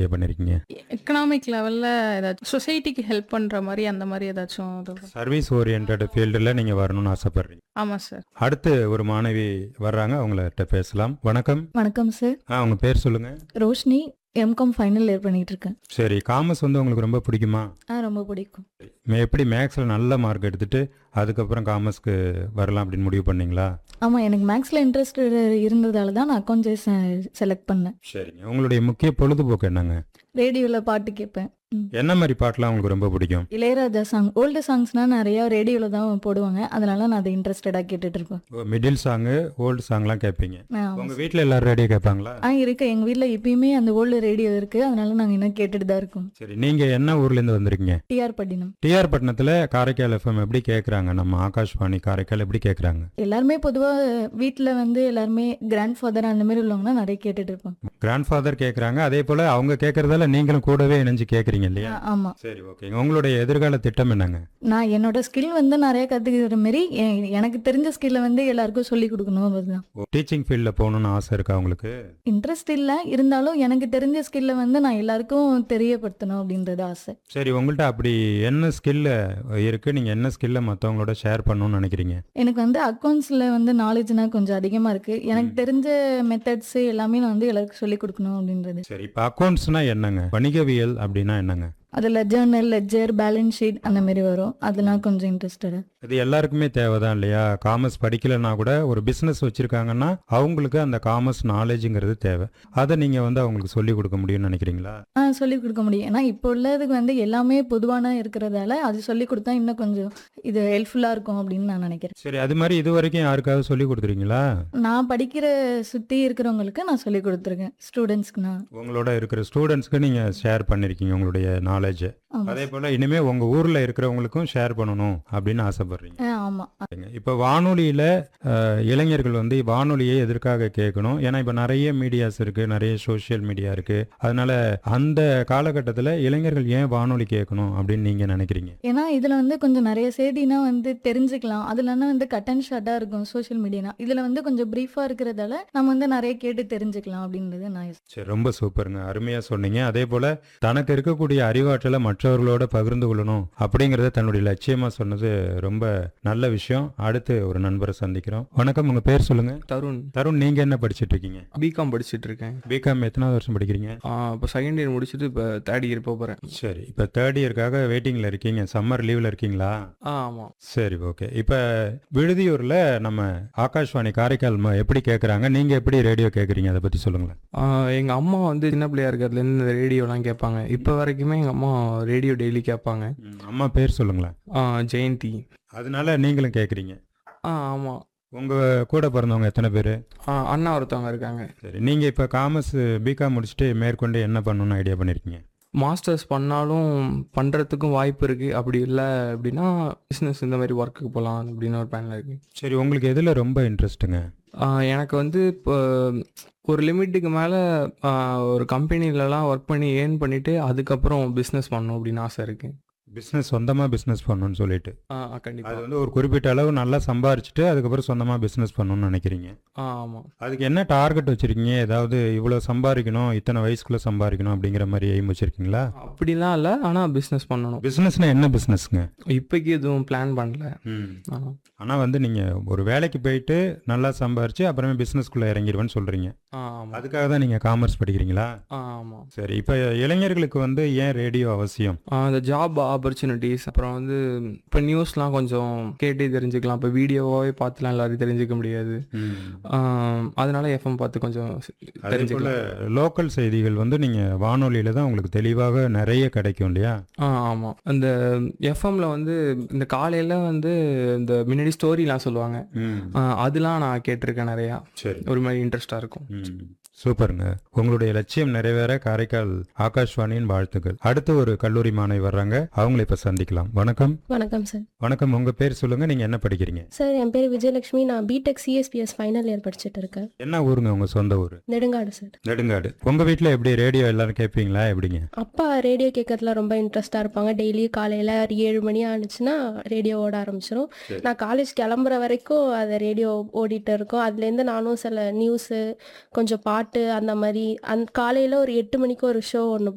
பண்ணியிருக்கீங்க எக்கனாமிக் லெவலில் ஏதாச்சும் சொசைட்டிக்கு ஹெல்ப் பண்ணுற மாதிரி அந்த மாதிரி ஏதாச்சும் இது- சர்வீஸ் ஓரியன்ட் ஃபீல்டில் நீங்கள் வரணும்னு ஆசைப்படுறீங்க ஆமாம் சார் அடுத்து ஒரு மாணவி வர்றாங்க அவங்கள்ட்ட பேசலாம் வணக்கம் வணக்கம் சார் ஆ உங்கள் பேர் சொல்லுங்கள் ரோஷினி எம்காம் ஃபைனல் இயர் பண்ணிட்டு இருக்கேன் சரி காமர்ஸ் வந்து உங்களுக்கு ரொம்ப பிடிக்குமா ஆ ரொம்ப பிடிக்கும் மே- எப்படி மேக்ஸில் நல்ல மார்க் எடுத்துட்டு அதுக்கப்புறம் காமர்ஸ்க்கு வரலாம் அப்படின்னு முடிவு பண்ணீங்களா ஆமாம் எனக்கு மேக்ஸில் இன்ட்ரெஸ்ட் இருந்ததால தான் நான் அக்கௌண்ட்ஸ் செலக்ட் பண்ணேன் சரிங்க உங்களுடைய முக்கிய பொழுதுபோக்கு என்னங்க ரேடியோவில் பாட்டு கேட்பேன் ம். என்ன மாதிரி பாட்டெலாம் உங்களுக்கு ரொம்ப பிடிக்கும் இளையராஜா சாங் ஓல்டு சாங்ஸ்னால் நிறையா ரேடியோவில் தான் போடுவாங்க அதனால நான் அதை இன்ட்ரெஸ்டடாக கேட்டுட்டு இருப்பேன் மிடில் சாங்கு ஓல்டு சாங்லாம் கேட்பீங்க ஆ, ஆமா. உங்கள் வீட்டில் எல்லாரும் ரேடியோ கேட்பாங்களா ஆ இருக்கு எங்கள் வீட்டில் இப்பயுமே அந்த ஓல்டு ரேடியோ இருக்குது அதனால நாங்கள் இன்னும் கேட்டுட்டு தான் இருக்கோம் சரி நீங்கள் என்ன ஊர்லேருந்து வந்திருக்கீங்க டிஆர் பட்டினம் டிஆர் பட்டணத்தில் காரைக்கால் எஃப்எம் எப்படி கேட்குறாங்க நம்ம ஆகாஷ்வாணி காரைக்கால் எப்படி கேட்குறாங்க எல்லாருமே பொதுவாக வீட்டில் வந்து எல்லாருமே கிராண்ட் ஃபாதர் அந்த மாதிரி உள்ளவங்கன்னா நிறைய கேட்டுட்டு இருப்பாங்க கிராண்ட் ஃபாதர் கேட்குறாங்க அதே போல் அவங்க கேட்குறதால நீங்களும் கூடவே இணைஞ்சு கேட்குறீங்க இல்லையா ஆ, ஆமா சரி ஓகேங்க உங்களுடைய எதிர்கால திட்டம் என்னங்க நான் என்னோட ஸ்கில் வந்து நிறைய கத்துக்கிற மாதிரி எ- எனக்கு தெரிஞ்ச ஸ்கில்லை வந்து எல்லாருக்கும் சொல்லி கொடுக்கணும் அதுதான் டீச்சிங் ஃபீல்டில் போகணும்னு ஆசை இருக்கா உங்களுக்கு இன்ட்ரெஸ்ட் இல்லை இருந்தாலும் எனக்கு தெரிஞ்ச ஸ்கில்லை வந்து நான் எல்லாருக்கும் தெரியப்படுத்தணும் அப்படின்றது ஆசை சரி உங்கள்கிட்ட அப்படி என்ன ஸ்கில்ல இருக்குது நீங்கள் என்ன ஸ்கில்லை மற்றவங்களோட ஷேர் பண்ணணும்னு நினைக்கிறீங்க எனக்கு வந்து அக்கௌண்ட்ஸில் வந்து நாலேஜ்னா கொஞ்சம் அதிகமாக இருக்கு எனக்கு தெரிஞ்ச மெத்தட்ஸ் எல்லாமே நான் வந்து எல்லாருக்கும் சொல்லி கொடுக்கணும் அப்படின்றது சரி இப்போ அக்கௌண்ட்ஸ்னா என்னங்க வணிகவியல் அப்படின்னா என்னங்க அதில் ஜேர்னல் லெட்ஜர் பேலன்ஸ் ஷீட் அந்த மாதிரி வரும் அதெல்லாம் கொஞ்சம் இன்ட்ரெஸ்டடு இது எல்லாருக்குமே தேவைதான் இல்லையா காமர்ஸ் படிக்கலைன்னா கூட ஒரு பிஸ்னஸ் வச்சுருக்காங்கன்னா அவங்களுக்கு அந்த காமர்ஸ் நாலேஜுங்கிறது தேவை அதை நீங்கள் வந்து அவங்களுக்கு சொல்லி கொடுக்க முடியும்னு நினைக்கிறீங்களா ஆ சொல்லி கொடுக்க முடியும் ஏன்னா இப்போ உள்ளதுக்கு வந்து எல்லாமே பொதுவான இருக்கிறதால அது சொல்லி கொடுத்தா இன்னும் கொஞ்சம் இது ஹெல்ப்ஃபுல்லாக இருக்கும் அப்படின்னு நான் நினைக்கிறேன் சரி அது மாதிரி இது வரைக்கும் யாருக்காவது சொல்லி கொடுத்துருக்கீங்களா நான் படிக்கிற சுற்றி இருக்கிறவங்களுக்கு நான் சொல்லி கொடுத்துருக்கேன் ஸ்டூடெண்ட்ஸ்க்கு நான் உங்களோட இருக்கிற ஸ்டூடெண்ட்ஸ்க்கு நீங்கள் ஷேர் பண்ணியிருக்கீங்க உங்களுடைய நாலேஜ் ஆமாம் அதே போல் இனிமேல் உங்கள் ஊரில் இருக்கிறவங்களுக்கும் ஷேர் பண்ணணும் அப்படின்னு ஆசைப்படுறீங்க ஆ ஆமாம் இப்போ வானொலியில் இளைஞர்கள் வந்து வானொலியை எதற்காக கேட்கணும் ஏன்னா இப்போ நிறைய மீடியாஸ் இருக்குது நிறைய சோஷியல் மீடியா இருக்குது அதனால அந்த காலகட்டத்தில் இளைஞர்கள் ஏன் வானொலி கேட்கணும் அப்படின்னு நீங்கள் நினைக்கிறீங்க ஏன்னா இதில் வந்து கொஞ்சம் நிறைய செய்தினா வந்து தெரிஞ்சுக்கலாம் அதுலன்னா வந்து கட் அண்ட் ஷார்ட்டாக இருக்கும் சோஷியல் மீடியானா இதில் வந்து கொஞ்சம் ப்ரீஃபாக இருக்கிறதால நம்ம வந்து நிறைய கேட்டு தெரிஞ்சுக்கலாம் அப்படின்றது நான் யோசி- சரி ரொம்ப சூப்பருங்க அருமையாக சொன்னீங்க அதே போல் தனக்கு இருக்கக்கூடிய அறிவாற்றலை மற்றவர்களோட பகிர்ந்து கொள்ளணும் அப்படிங்கிறத தன்னுடைய லட்சியமாக சொன்னது ரொம்ப நல்ல விஷயம் அடுத்து ஒரு நண்பரை சந்திக்கிறோம் வணக்கம் உங்கள் பேர் சொல்லுங்கள் தருண் தருண் நீங்கள் என்ன படிச்சிட்டு இருக்கீங்க பிகாம் படிச்சுட்டு இருக்கேன் பிகாம் எத்தனாவது வருஷம் படிக்கிறீங்க இப்போ செகண்ட் இயர் முடிச்சுட்டு இப்போ தேர்ட் இயர் போக போகிறேன் சரி இப்போ தேர்ட் இயர்க்காக வெயிட்டிங்கில் இருக்கீங்க சம்மர் லீவில் இருக்கீங்களா ஆ ஆமாம் சரி ஓகே இப்போ விடுதியூரில் நம்ம ஆகாஷ்வாணி காரைக்கால் ம- எப்படி கேட்குறாங்க நீங்கள் எப்படி ரேடியோ கேட்குறீங்க அதை பற்றி சொல்லுங்களேன் எங்கள் அம்மா வந்து சின்ன பிள்ளையா இருக்கிறதுலேருந்து இந்த ரேடியோலாம் கேட்பாங்க இப்போ வரைக்குமே எங்கள் அம்மா ரேடியோ டெய்லி கேட்பாங்க அம்மா பேர் சொல்லுங்களேன் ஆ, ஜெயந்தி அதனால நீங்களும் கேட்குறீங்க ஆ ஆமாம் உங்கள் கூட பிறந்தவங்க எத்தனை பேர் அண்ணா ஒருத்தவங்க இருக்காங்க சரி நீங்கள் இப்போ காமர்ஸ் பிகாம் முடிச்சுட்டு மேற்கொண்டு என்ன பண்ணணும்னு ஐடியா பண்ணியிருக்கீங்க மாஸ்டர்ஸ் பண்ணாலும் பண்ணுறதுக்கும் வாய்ப்பு இருக்குது அப்படி இல்லை அப்படின்னா பிஸ்னஸ் இந்த மாதிரி ஒர்க்குக்கு போகலாம் அப்படின்னு ஒரு பிளானில் இருக்குது சரி உங்களுக்கு எதில் ரொம்ப இன்ட்ரெஸ்ட்டுங்க எனக்கு வந்து இப்போ ஒரு லிமிட்டுக்கு மேலே ஒரு கம்பெனிலலாம் ஒர்க் பண்ணி ஏர்ன் பண்ணிவிட்டு அதுக்கப்புறம் பிஸ்னஸ் பண்ணணும் அப்படின்னு ஆசை இருக்குது பிஸ்னஸ் சொந்தமாக பிஸ்னஸ் பண்ணணும்னு சொல்லிட்டு ஆ அது கண்டிப்பாக வந்து ஒரு குறிப்பிட்ட அளவு நல்லா சம்பாரிச்சுட்டு அதுக்கப்புறம் சொந்தமாக பிஸ்னஸ் பண்ணணும்னு நினைக்கிறீங்க ஆ ஆமாம் அதுக்கு என்ன டார்கெட் வச்சிருக்கீங்க ஏதாவது இவ்வளோ சம்பாதிக்கணும் இத்தனை வயசுக்குள்ள சம்பாதிக்கணும் அப்படிங்கிற மாதிரி எய்ம் வச்சிருக்கீங்களா அப்படிலாம் இல்லை ஆனால் பிஸ்னஸ் பண்ணணும் பிஸ்னஸ்னா என்ன பிஸ்னஸ்ங்க இப்போக்கி எதுவும் பிளான் பண்ணல ஆ. ஆனால் வந்து நீங்கள் ஒரு வேலைக்கு போயிட்டு நல்லா சம்பாரிச்சு அப்புறமே பிஸ்னஸ்க்குள்ளே இறங்கிடுவேன்னு சொல்கிறீங்க ஆ ஆமாம் அதுக்காக தான் நீங்கள் காமர்ஸ் படிக்கிறீங்களா ஆ ஆமாம் சரி இப்போ இளைஞர்களுக்கு வந்து ஏன் ரேடியோ அவசியம் இந்த ஜாப் ஆப்பர்ச்சுனிட்டிஸ் அப்புறம் வந்து இப்போ நியூஸ்லாம் கொஞ்சம் கேட்டு தெரிஞ்சுக்கலாம் இப்போ வீடியோவாகவே பார்த்துலாம் எல்லாரும் தெரிஞ்சுக்க முடியாது ஆ, அதனால எஃப்எம் பார்த்து கொஞ்சம் அதே போல் தெரிஞ்சுக்கலாம் லோக்கல் செய்திகள் வந்து நீங்கள் வானொலியில் தான் உங்களுக்கு தெளிவாக நிறைய கிடைக்கும் இல்லையா ஆ ஆமாம் அந்த எஃப்எம்ல வந்து இந்த காலையில் வந்து இந்த முன்னாடி ஸ்டோரிலாம் சொல்லுவாங்க ஆ, அதெல்லாம் நான் கேட்டிருக்கேன் நிறையா சரி ஒரு மாதிரி இன்ட்ரெஸ்டாக இருக்கும் சூப்பருங்க உங்களுடைய லட்சியம் நிறைவேற காரைக்கால் ஆகாஷ்வாணியின் வாழ்த்துக்கள் அடுத்து ஒரு கல்லூரி மாணவி வர்றாங்க அவங்களை இப்ப சந்திக்கலாம் வணக்கம் வணக்கம் சார் வணக்கம் உங்க பேர் சொல்லுங்க நீங்க என்ன படிக்கிறீங்க சார் என் பேர் விஜயலட்சுமி நான் பிடெக் சிஎஸ்பிஎஸ் ஃபைனல் இயர் படிச்சுட்டு இருக்கேன் என்ன ஊருங்க உங்க சொந்த ஊர் நெடுங்காடு சார் நெடுங்காடு உங்க வீட்ல எப்படி ரேடியோ எல்லாரும் கேட்பீங்களா எப்படிங்க அப்பா ரேடியோ கேட்கறதுல ரொம்ப இன்ட்ரெஸ்டாக இருப்பாங்க டெய்லி காலையில் ஒரு ஏழு மணி ஆனிச்சுன்னா ரேடியோ ஓட ஆரம்பிச்சிடும் சரி. நான் காலேஜ் கிளம்புற வரைக்கும் அது ரேடியோ ஓடிட்டு இருக்கும் அதுலேருந்து நானும் சில நியூஸு கொஞ்சம் பாட்டு அந்த மாதிரி அந் காலையில் ஒரு எட்டு மணிக்கு ஒரு ஷோ ஒன்று